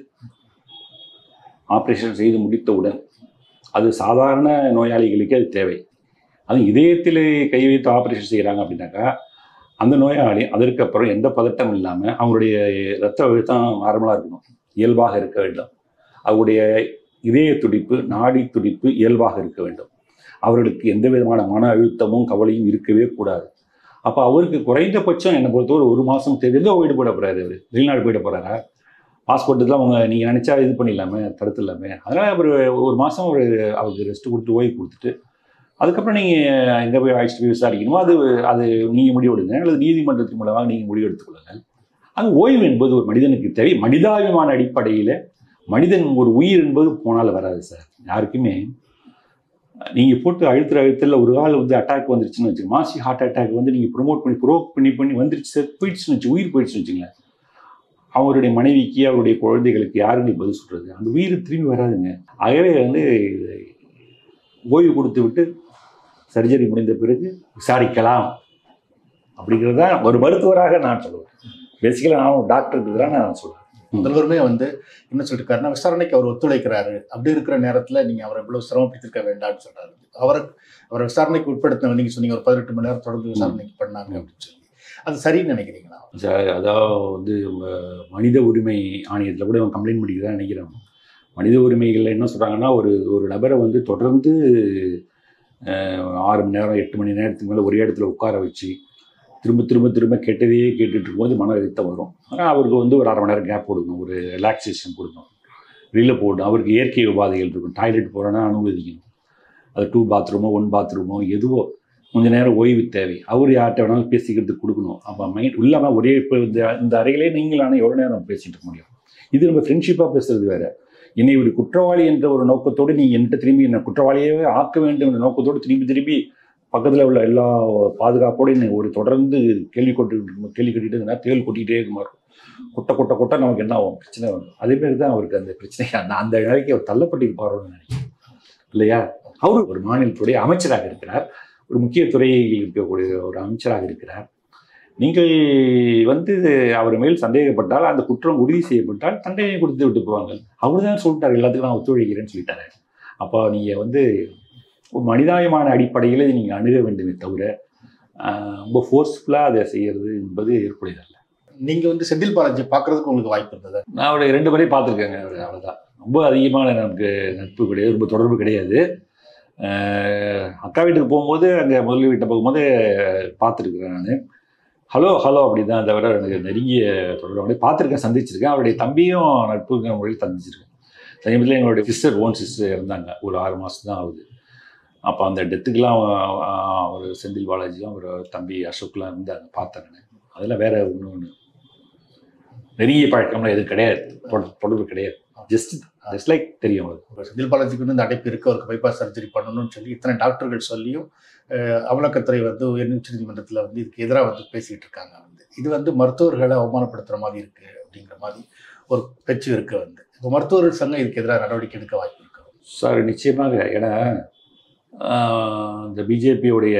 ஆப்ரேஷன் செய்து முடித்தவுடன் அது சாதாரண நோயாளிகளுக்கே அது தேவை அது இதயத்திலே கை வைத்து ஆப்ரேஷன் செய்கிறாங்க அப்படின்னாக்கா அந்த நோயாளி அதற்கப்புறம் எந்த பதட்டம் இல்லாமல் அவங்களுடைய இரத்த அழுத்தம் நார்மலாக இருக்கணும் இயல்பாக இருக்க வேண்டும் அவருடைய இதய துடிப்பு நாடி துடிப்பு இயல்பாக இருக்க வேண்டும் அவர்களுக்கு எந்த விதமான மன அழுத்தமும் கவலையும் இருக்கவே கூடாது அப்போ அவருக்கு குறைந்தபட்சம் என்னை பொறுத்தவரை ஒரு மாதம் தேவை எங்கே போயிட்டு போயிட போகிறாரு அவர் வெளிநாடு போயிட போகிறாரா பாஸ்போர்ட்டுலாம் அவங்க நீங்கள் நினச்சா இது பண்ணிடலாமே தடுத்துடலாமே அதனால் அவர் ஒரு மாதம் ஒரு அவருக்கு ரெஸ்ட் கொடுத்து ஓய்வு கொடுத்துட்டு அதுக்கப்புறம் நீங்கள் எங்கே போய் அழைச்சிட்டு போய் விசாரிக்கணுமோ அது அது நீங்கள் முடிவெடுங்க அல்லது நீதிமன்றத்தின் மூலமாக நீங்கள் முடிவு எடுத்துக்கொள்ளுங்கள் அது ஓய்வு என்பது ஒரு மனிதனுக்கு தேவை மனிதாபிமான அடிப்படையில் மனிதன் ஒரு உயிர் என்பது போனால் வராது சார் யாருக்குமே நீங்கள் போட்டு அழுத்துற அழுத்தல ஒரு ஆள் வந்து அட்டாக் வந்துருச்சுன்னு வச்சுங்க மாசி ஹார்ட் அட்டாக் வந்து நீங்கள் ப்ரொமோட் பண்ணி ப்ரோக் பண்ணி பண்ணி வந்துருச்சு சார் போயிடுச்சுன்னு வச்சு உயிர் போயிடுச்சுன்னு வச்சுங்களேன் அவருடைய மனைவிக்கு அவருடைய குழந்தைகளுக்கு யாருங்க பதில் சொல்கிறது அந்த உயிர் திரும்பி வராதுங்க ஆகவே வந்து ஓய்வு கொடுத்து விட்டு சர்ஜரி முடிந்த பிறகு விசாரிக்கலாம் அப்படிங்கிறது தான் ஒரு மருத்துவராக நான் சொல்லுவேன் பேசிக்கலாக நான் ஒரு டாக்டருக்கு தான் நான் சொல்லுவேன் முதல்வருமே வந்து என்ன சொல்லிருக்காருன்னா விசாரணைக்கு அவர் ஒத்துழைக்கிறாரு அப்படி இருக்கிற நேரத்துல நீங்க அவரை இவ்வளவு சிரமப்படுத்திருக்க வேண்டாம்னு சொல்றாரு அவரை அவரை விசாரணைக்கு உட்படுத்தின நீங்க சொன்னீங்க ஒரு பதினெட்டு மணி நேரம் தொடர்ந்து விசாரணைக்கு பண்ணாங்க அப்படின்னு சொல்லி அது சரின்னு நினைக்கிறீங்களா சார் அதாவது வந்து ம- மனித உரிமை ஆணையத்தில் கூட இவன் கம்ப்ளைண்ட் பண்ணிக்கிறதா நினைக்கிறேன் மனித உரிமைகளில் என்ன சொல்கிறாங்கன்னா ஒரு ஒரு நபரை வந்து தொடர்ந்து அஹ், ஆறு மணி நேரம் எட்டு மணி நேரத்துக்கு மேலே ஒரே இடத்துல உட்கார வச்சு திரும்ப திரும்ப திரும்ப கெட்டதையே கேட்டுட்டு இருக்கும்போது மன அழுத்தம் வரும் ஆனால் அவருக்கு வந்து ஒரு அரை மணி நேரம் கேப் கொடுக்கணும் ஒரு ரிலாக்ஸேஷன் கொடுக்கணும் வெளியில் போடணும் அவருக்கு இயற்கை உபாதைகள் இருக்கும் டாய்லெட் போகிறோன்னா அனுமதிக்கணும் அது டூ பாத்ரூமோ ஒன் பாத்ரூமோ எதுவோ கொஞ்ச நேரம் ஓய்வு தேவை அவர் யார்கிட்ட வேணாலும் பேசிக்கிறதுக்கு கொடுக்கணும் அப்போ மைண்ட் இல்லாமல் ஒரே இப்போ இந்த இந்த அறையிலே நீங்களான எவ்வளோ நேரம் பேசிட்டு இருக்க முடியும் இது நம்ம ஃப்ரெண்ட்ஷிப்பாக பேசுறது வேற என்னை ஒரு குற்றவாளி என்ற ஒரு நோக்கத்தோடு நீ என்கிட்ட திரும்பி என்னை குற்றவாளியாகவே ஆக்க வேண்டும் என்ற நோக்கத்தோடு திரும்பி திரும்பி பக்கத்தில் உள்ள எல்லா பாதுகாப்போடு என்னை ஒரு தொடர்ந்து கேள்வி கொட்டு கேள்வி கட்டிட்டு இருந்தா தேள் கொட்டிக்கிட்டே இருக்குமா இருக்கும் கொட்ட கொட்ட கொட்ட நமக்கு என்ன ஆகும் பிரச்சனை வரும் அதே மாதிரி தான் அவருக்கு அந்த பிரச்சனை அந்த அந்த நிலைக்கு அவர் தள்ளப்பட்டிருப்பாரோன்னு நினைக்கிறேன் இல்லையா அவர் ஒரு மாநிலத்துடைய அமைச்சராக இருக்கிறார் ஒரு முக்கிய துறையில் இருக்கக்கூடிய ஒரு அமைச்சராக இருக்கிறார் நீங்கள் வந்து அவர் மேல் சந்தேகப்பட்டால் அந்த குற்றம் உறுதி செய்யப்பட்டால் தண்டனை கொடுத்து விட்டு போவாங்க அவர் தான் சொல்லிட்டார் எல்லாத்துக்கும் நான் ஒத்துழைக்கிறேன்னு சொல்லிட்டாரு அப்போ நீங்கள் வந்து ஒரு மனிதாயமான அடிப்படையில் நீங்கள் அணுக வேண்டுமே தவிர ஆஹ், ரொம்ப ஃபோர்ஸ்ஃபுல்லாக அதை செய்யறது என்பது ஏற்புடையதல்ல நீங்க வந்து செந்தில் பாலாஜி பார்க்கறதுக்கு உங்களுக்கு வாய்ப்பு இருந்தது நான் அவரை ரெண்டு முறையும் பார்த்துருக்கேங்க அவர் அவ்வளோதான் ரொம்ப அதிகமான நமக்கு நட்பு கிடையாது ரொம்ப தொடர்பு கிடையாது ஆஹ், அக்கா வீட்டுக்கு போகும்போது அங்கே முதல் வீட்டை போகும்போது பார்த்துருக்குறேன் நான் ஹலோ ஹலோ அப்படி தான் தவிர எனக்கு நெருங்கிய தொடர்பு அப்படியே பார்த்துருக்கேன் சந்திச்சிருக்கேன் அவருடைய தம்பியும் நட்புங்கிற முறையில் சந்திச்சிருக்கேன் சமீபத்தில் எங்களுடைய சிஸ்டர் ஓன் சிஸ்டர் இருந்தாங்க ஒரு ஆறு மாதம் தான் ஆகுது அப்போ அந்த டெத்துக்கெலாம் ஒரு செந்தில் பாலாஜியும் ஒரு தம்பி அசோக்லாம் இருந்தாங்க பார்த்தேன் நான் அதெல்லாம் வேற ஒன்று ஒன்று நெருங்கிய பழக்கம்லாம் எதுவும் கிடையாது தொட- தொடர்பு கிடையாது ஜஸ்ட் ஜஸ்ட் லைக் தெரியும் அவருக்கு இப்ப செந்தில் பாலாஜிக்கு வந்து இந்த அடைப்பு இருக்கு அவருக்கு பைபாஸ் சர்ஜரி பண்ணணும்னு சொல்லி இத்தனை டாக்டர்கள் சொல்லியும் அஹ், அமலாக்கத்துறை வந்து உயர் உச்சநீதிமன்றத்தில் வந்து இதுக்கு எதிராக வந்து பேசிட்டு இருக்காங்க வந்து இது வந்து மருத்துவர்களை அவமானப்படுத்துற மாதிரி இருக்கு அப்படிங்கிற மாதிரி ஒரு பேச்சு இருக்கு வந்து இப்போ மருத்துவர்கள் சங்கம் இதுக்கு எதிராக நடவடிக்கை எடுக்க வாய்ப்பு இருக்கு சார் நிச்சயமாக ஏன்னா ஆஹ், இந்த பிஜேபியோடைய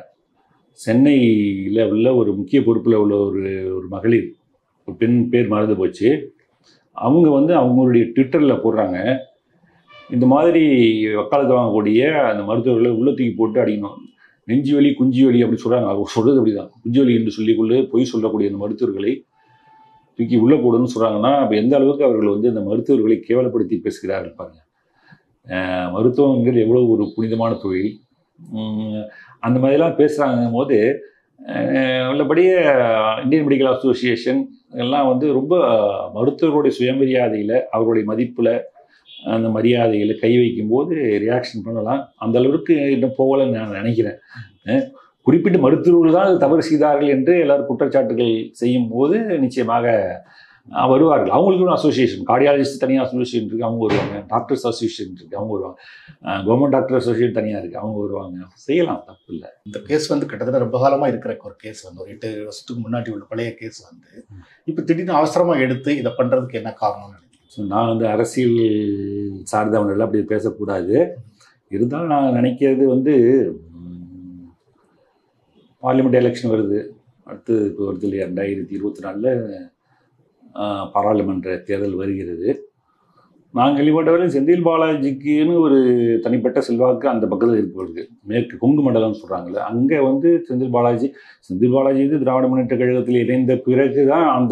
சென்னையில் உள்ள ஒரு முக்கிய பொறுப்பில் உள்ள ஒரு ஒரு மகளிர் ஒரு பெண் பேர் மறந்து போச்சு அவங்க வந்து அவங்களுடைய ட்விட்டரில் போடுறாங்க இந்த மாதிரி வக்காலத்து வாங்கக்கூடிய அந்த மருத்துவர்களை உள்ள தூக்கி போட்டு அடிக்கணும் நெஞ்சு வலி குஞ்சு வலி அப்படி சொல்கிறாங்க அவங்க சொல்கிறது அப்படி தான் குஞ்சு வலி என்று சொல்லிக்கொண்டு பொய் சொல்லக்கூடிய அந்த மருத்துவர்களை தூக்கி உள்ளே போடணும்னு சொல்கிறாங்கன்னா அப்போ எந்த அளவுக்கு அவர்கள் வந்து அந்த மருத்துவர்களை கேவலப்படுத்தி பேசுகிறார்கள் பாருங்க அஹ் மருத்துவங்கிறது எவ்வளோ ஒரு புனிதமான தொழில் உம் அந்த மாதிரிலாம் பேசுகிறாங்க போது அஹ் உள்ளபடியே இந்தியன் மெடிக்கல் அசோசியேஷன் எல்லாம் வந்து ரொம்ப மருத்துவர்களுடைய சுயமரியாதையில் அவருடைய மதிப்பில் அந்த மரியாதையில் கை வைக்கும்போது ரியாக்ஷன் பண்ணலாம் அந்த அளவுக்கு இன்னும் போகலைன்னு நான் நினைக்கிறேன் அஹ் குறிப்பிட்ட மருத்துவர்கள் தான் அது தவறு செய்தார்கள் என்று எல்லாரும் குற்றச்சாட்டுகள் செய்யும் போது நிச்சயமாக அஹ், வருவார்கள் அவங்களுக்கு ஒரு அசோசியேஷன் கார்டியாலஜிஸ்ட் தனியாக அசோசியேஷன் இருக்குது அவங்க வருவாங்க டாக்டர்ஸ் அசோசியேஷன் இருக்குது அவங்க வருவாங்க கவர்மெண்ட் டாக்டர் அசோசியேஷன் தனியாக இருக்குது அவங்க வருவாங்க செய்யலாம் தப்பு இல்லை இந்த கேஸ் வந்து கிட்டத்தட்ட ரொம்ப காலமா இருக்கிற ஒரு கேஸ் வந்து ஒரு எட்டு வருஷத்துக்கு முன்னாடி உள்ள பழைய கேஸ் வந்து இப்போ திடீர்னு அவசரமா எடுத்து இதை பண்றதுக்கு என்ன காரணம்னு நினைக்கிறீங்க ஸோ நான் வந்து அரசியல் சார்ந்தவர்கள் அப்படி பேசக்கூடாது இருந்தாலும் நான் நினைக்கிறது வந்து பார்லிமெண்ட் எலெக்ஷன் வருது அடுத்து இப்போ வருது இல்லையா ரெண்டாயிரத்தி இருபத்தி நாலில் பாராளுமன்ற தேர்தல் வருகிறது நான் கேள்விப்பட்டவரை செந்தில் பாலாஜிக்குன்னு ஒரு தனிப்பட்ட செல்வாக்கு அந்த பக்கத்தில் இருக்கிறது மேற்கு கொங்கு மண்டலம்னு சொல்கிறாங்களே அங்கே வந்து செந்தில் பாலாஜி செந்தில் பாலாஜி வந்து திராவிட முன்னேற்ற கழகத்தில் இணைந்த பிறகு தான் அந்த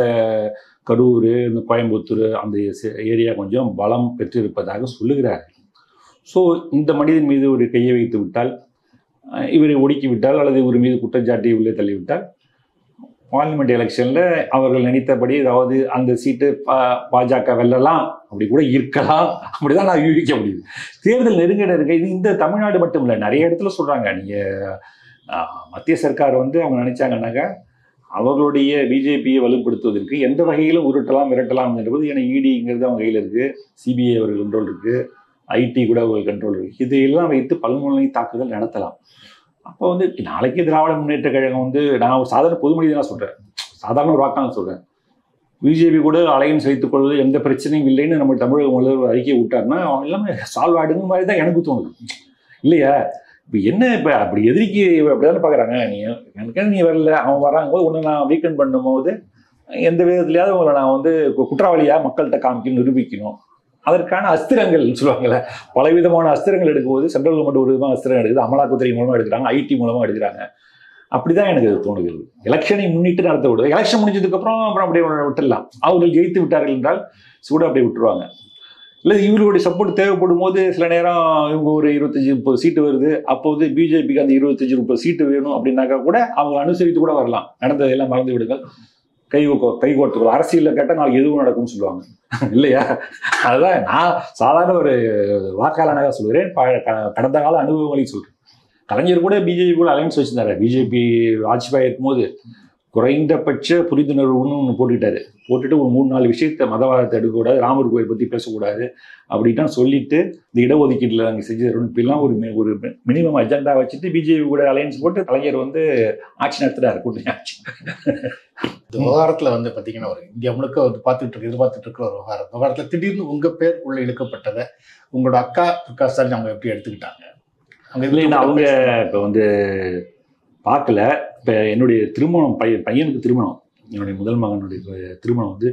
கரூர் இந்த கோயம்புத்தூர் அந்த சே- ஏரியா கொஞ்சம் பலம் பெற்றிருப்பதாக சொல்லுகிறார்கள் ஸோ இந்த மனிதன் மீது ஒரு கையை வைத்து விட்டால் அஹ், இவரை ஒடுக்கி விட்டால் அல்லது இவர் மீது குற்றச்சாட்டி உள்ளே தள்ளிவிட்டால் பார்லிமெண்ட் எலெக்ஷனில் அவர்கள் நினைத்தபடி அதாவது அந்த சீட்டு பா பாஜக வெல்லலாம் அப்படி கூட இருக்கலாம் அப்படிதான் நான் யூகிக்க முடியுது தேர்தல் நெருங்க நெருங்க இது இந்த தமிழ்நாடு மட்டும் இல்லை நிறைய இடத்துல சொல்கிறாங்க நீங்கள் மத்திய சர்க்கார் வந்து அவங்க நினைச்சாங்கன்னாக்கா அவர்களுடைய பிஜேபியை வலுப்படுத்துவதற்கு எந்த வகையிலும் உருட்டலாம் மிரட்டலாம் என்பது ஏன்னா இடிங்கிறது அவங்க கையில் இருக்குது சிபிஐ அவர்கள் கண்ட்ரோல் இருக்குது ஐடி கூட அவர்கள் கண்ட்ரோல் இருக்குது இதையெல்லாம் வைத்து பல்முனை தாக்குதல் நடத்தலாம் அப்போ வந்து நாளைக்கு திராவிட முன்னேற்ற கழகம் வந்து நான் ஒரு சாதாரண பொது மனிதனாக சொல்கிறேன் சாதாரண ஒரு வாக்காக சொல்கிறேன் பிஜேபி கூட அலையன்ஸ் வைத்துக் கொள்வது எந்த பிரச்சனையும் இல்லைன்னு நம்ம தமிழக முதல்வர் ஒரு அறிக்கை விட்டாருன்னா அவன் எல்லாமே சால்வ் ஆடுங்க மாதிரி தான் எனக்கு தோணுது இல்லையா இப்போ என்ன இப்போ அப்படி எதிரிக்கு அப்படிதானே பார்க்குறாங்க நீ எனக்கு நீ வரல அவன் வராங்க போது ஒன்று நான் வீக்கெண்ட் பண்ணும்போது எந்த விதத்துலையாவது உங்களை நான் வந்து கு- குற்றவாளியா மக்கள்கிட்ட காமிக்கணும் நிரூபிக்கணும் அதற்கான அஸ்திரங்கள் சொல்லுவாங்கல்ல பலவிதமான அஸ்திரங்கள் எடுக்கும்போது சென்ட்ரல் கவர்மெண்ட் ஒரு விதமாக அஸ்திரம் எடுக்குது அமலாக்கத்துறை மூலமாக எடுக்கிறாங்க ஐடி மூலமாக எடுக்கிறாங்க அப்படிதான் எனக்கு அது தோணுகிறது எலெக்ஷனை முன்னிட்டு நடத்த விடுது எலெக்ஷன் முடிஞ்சதுக்கப்புறம் அப்புறம் அப்படியே விட்டுடலாம் அவர்கள் ஜெயித்து விட்டார்கள் என்றால் சூட அப்படியே விட்டுருவாங்க இல்லை இவர்களுடைய சப்போர்ட் தேவைப்படும் போது சில நேரம் இவங்க ஒரு இருபத்தஞ்சி முப்பது சீட்டு வருது அப்போ வந்து பிஜேபிக்கு அந்த இருபத்தஞ்சி முப்பது சீட்டு வேணும் அப்படின்னாக்கா கூட அவங்க அனுசரித்து கூட வரலாம் நடந்ததெல்லாம் மறந்து விடுங்கள் கை கோ- கை கோர்த்துக்கோ அரசியலில் கேட்டால் நாளைக்கு எதுவும் நடக்கும்னு சொல்லுவாங்க இல்லையா அதுதான் நான் சாதாரண ஒரு வாக்காளனாக சொல்கிறேன் ப- க- கடந்த கால அனுபவங்களையும் சொல்கிறேன் கலைஞர் கூட பிஜேபி கூட அலைன்ஸ் வச்சிருந்தாரு பிஜேபி வாஜ்பாய் இருக்கும்போது குறைந்தபட்ச புரிந்துணர்வுன்னு ஒன்று போட்டுட்டாரு போட்டுட்டு ஒரு மூணு நாலு விஷயத்த மதவாதத்தை எடுக்கக்கூடாது ராமர் கோயில் பற்றி பேசக்கூடாது அப்படின்ட்டு சொல்லிட்டு இந்த இடஒதுக்கீட்டில் நாங்கள் செஞ்சு தரோம் இப்படிலாம் ஒரு மி- ஒரு மினிமம் அஜெண்டா வச்சுட்டு பிஜேபி கூட அலையன்ஸ் போட்டு கலைஞர் வந்து ஆட்சி நடத்துறாரு கூட்டணி ஆட்சி இந்த விவகாரத்துல வந்து பாத்தீங்கன்னா ஒரு இந்தியா முழுக்க வந்து பார்த்துட்டு இருக்கு எதிர்பார்த்துட்டு இருக்கிற ஒரு விவகாரம் இந்த விவகாரத்துல திடீர்னு உங்க பேர் உள்ள இழுக்கப்பட்டதை உங்களோட அக்கா பிரகாஷ் ஸ்டாலின் அவங்க எப்படி எடுத்துக்கிட்டாங்க அவங்க இல்லை நான் அவங்க இப்போ வந்து பார்க்கல இப்போ என்னுடைய திருமணம் பையன் பையனுக்கு திருமணம் என்னுடைய முதல் மகனுடைய ப- திருமணம் வந்து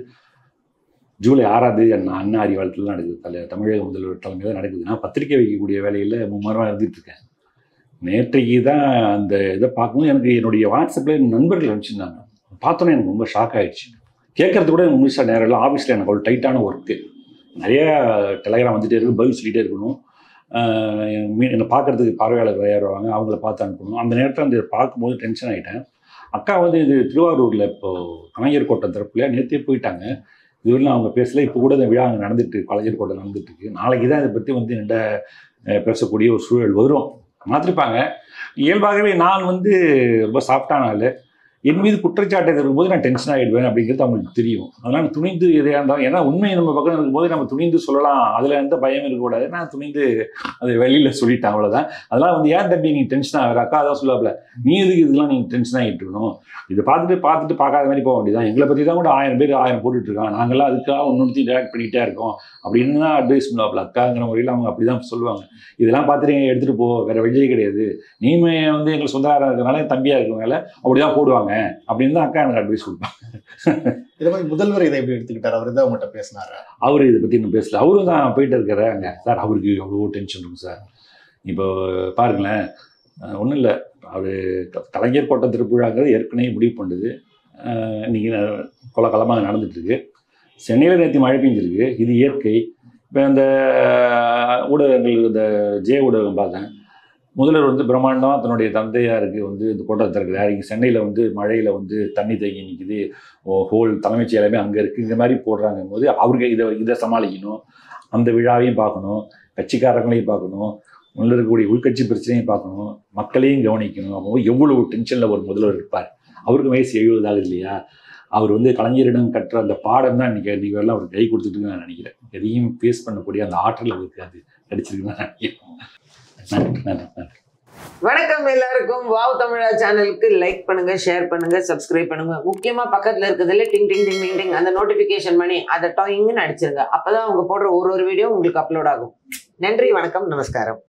ஜூலை ஆறாம் தேதி அண்ணா அண்ணா அறிவாளத்தில் தான் நடக்குது தலை தமிழக முதல்வர் தலைமையில் நடக்குது நான் பத்திரிக்கை வைக்கக்கூடிய வேலையில் மும்மரமாக இருந்துட்டு இருக்கேன் நேற்றைக்கு தான் அந்த இதை பார்க்கும்போது எனக்கு என்னுடைய வாட்ஸ்அப்பில் என் நண்பர்கள் அனுப்பிச்சிருந்தாங்க பார்த்தோன்னே எனக்கு ரொம்ப ஷாக் ஆயிடுச்சு கேட்கறது கூட எனக்கு முழுசாக நேரம் இல்லை ஆஃபீஸில் எனக்கு ஒரு டைட்டான ஒர்க்கு நிறைய டெலகிராம் வந்துட்டே இருக்கு பதில் சொல்லிட்டே இருக்கணும் ஆஹ் என் மீ- என்னை பார்க்கறதுக்கு பார்வையாளர் வருவாங்க அவங்கள பார்த்து அனுப்பணும் அந்த நேரத்தில் அந்த பார்க்கும்போது டென்ஷன் ஆகிட்டேன் அக்கா வந்து இது திருவாரூரில் இப்போ கலைஞர் கோட்டம் தரப்புல நேற்றே போயிட்டாங்க இதுவரையும் அவங்க பேசல இப்போ கூட இந்த விழா அங்கே நடந்துட்டு இருக்கு கலைஞர் கோட்டம் நடந்துட்டு இருக்கு நாளைக்கு தான் இதை பற்றி வந்து என்கிட்ட அஹ், பேசக்கூடிய ஒரு சூழல் வரும் மாற்றிருப்பாங்க இயல்பாகவே நான் வந்து ரொம்ப சாஃப்டான ஆள் என் மீது குற்றச்சாட்டை இருக்கும்போது நான் டென்ஷன் ஆகிடுவேன் அப்படிங்கிறது அவங்களுக்கு தெரியும் அதனால் துணிந்து எதையாக இருந்தாலும் ஏன்னா உண்மை நம்ம பக்கம் இருக்கும்போது நம்ம துணிந்து சொல்லலாம் அதில் எந்த பயம் இருக்கக்கூடாது நான் துணிந்து அதை வெளியில் சொல்லிட்டேன் அவ்வளோதான் அதெல்லாம் வந்து ஏன் தம்பி நீ டென்ஷன் ஆகிற அக்கா அதான் சொல்லாப்ல நீ எதுக்கு இதெல்லாம் நீ டென்ஷன் ஆகிட்டு இருக்கணும் இதை பார்த்துட்டு பார்த்துட்டு பார்க்காத மாதிரி போக வேண்டியதான் எங்களை பற்றி தான் கூட ஆயிரம் பேர் ஆயிரம் போட்டுட்டு இருக்காங்க நாங்கள்லாம் அதுக்காக ஒன்னொருத்தையும் டேரக்ட் பண்ணிகிட்டே இருக்கோம் அப்படின்னு தான் அட்வைஸ் பண்ணுவாப்ல அக்காங்கிற முறையில் அவங்க அப்படி தான் சொல்லுவாங்க இதெல்லாம் பார்த்துட்டு நீங்க எடுத்துகிட்டு போ வேறு வழியே கிடையாது நீமே வந்து எங்களுக்கு சொந்தக்காரன் இருக்கிறனால என் தம்பியாக இருக்கனால அப்படி தான் போடுவாங்க அப்படின்னு தான் அக்கா எனக்கு அட்வைஸ் கொடுப்பாங்க இதை மாதிரி முதல்வர் இதை எப்படி எடுத்துக்கிட்டாரு அவர் தான் உங்கள்கிட்ட பேசினாரு அவர் இதை பற்றி இன்னும் பேசல அவரும் தான் போயிட்டு இருக்கிறாங்க சார் அவருக்கு எவ்வளோ டென்ஷன் இருக்கும் சார் இப்போ பாருங்களேன் ஒன்றும் இல்லை அவர் கலைஞர் கோட்டம் திருப்புழாங்கிறது ஏற்கனவே முடிவு பண்ணுது இன்றைக்கி கொலகலமாக நடந்துட்டுருக்கு சென்னையில் நேற்று மழை பெஞ்சிருக்கு இது இயற்கை இப்போ இந்த ஊடகங்கள் இந்த ஜே ஊடகம் பார்த்தேன் முதல்வர் வந்து பிரம்மாண்டமாக தன்னுடைய தந்தையாருக்கு வந்து இந்த கோட்டத்தை திறக்கிறார் இங்கே சென்னையில் வந்து மழையில் வந்து தண்ணி தேங்கி நிற்குது ஹோல் தலைமைச் செயலமே அங்கே இருக்குது இந்த மாதிரி போடுறாங்க போது அவருக்கு இதை இதை சமாளிக்கணும் அந்த விழாவையும் பார்க்கணும் கட்சிக்காரங்களையும் பார்க்கணும் உள்ள இருக்கக்கூடிய உள்கட்சி பிரச்சனையும் பார்க்கணும் மக்களையும் கவனிக்கணும் அப்போ எவ்வளவு டென்ஷனில் ஒரு முதல்வர் இருப்பார் அவருக்கு வயசு எழுபதாவது இல்லையா அவர் வந்து கலைஞரிடம் கற்ற அந்த பாடம் தான் இன்னைக்கு இன்னைக்கு வரலாம் அவர் கை கொடுத்துட்டுன்னு நான் நினைக்கிறேன் எதையும் ஃபேஸ் பண்ணக்கூடிய அந்த ஆற்றல் அவருக்கு அது கிடைச்சிருக்குன்னு நான் நினைக்கிறேன் நன்றி நன்றி நன்றி வணக்கம் எல்லாருக்கும் வாவ் தமிழா சேனலுக்கு லைக் பண்ணுங்க ஷேர் பண்ணுங்க சப்ஸ்கிரைப் பண்ணுங்க முக்கியமா பக்கத்துல இருக்கிறதுல டிங் டிங் டிங் டிங் டிங் அந்த நோட்டிபிகேஷன் பண்ணி அதை டாயிங்னு அடிச்சிருங்க அப்பதான் அவங்க போடுற ஒரு ஒரு வீடியோ உங்களுக்கு அப்லோட் ஆகும் நன்றி வணக்கம் நமஸ்காரம்